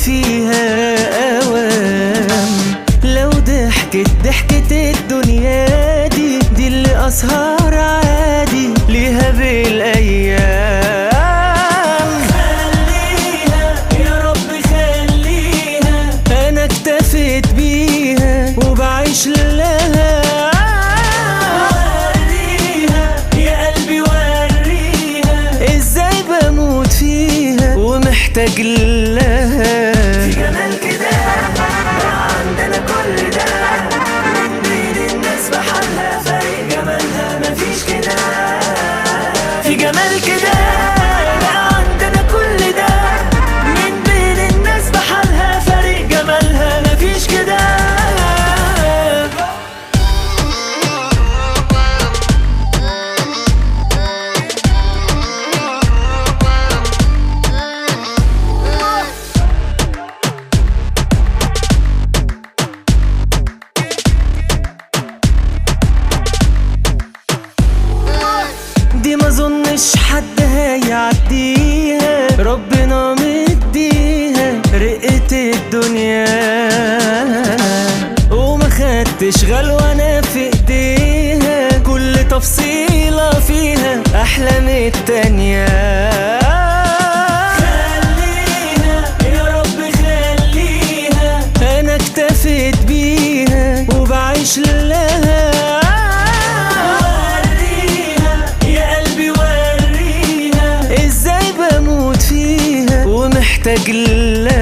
فيها اوام لو ضحكت ضحكة الدنيا دي دي اللي اسهر عادي ليها بالايام خليها يا رب خليها انا اكتفيت بيها وبعيش لها وريها يا قلبي وريها ازاي بموت فيها ومحتاج لها في جمال كده عندنا كل ده من بين الناس بحالها فرق جمالها مفيش كده في جمال كده عندنا كل ده من بين الناس بحالها فرق جمالها مفيش كده دي ما ظنش حد هيعديها ربنا مديها رقة الدنيا وما خدتش غلوانة في ايديها كل تفصيلة فيها احلى من التانية خليها يا رب خليها انا اكتفيت بيها وبعيش لها وريها يا قلبي وريها ازاي بموت فيها ومحتاج لها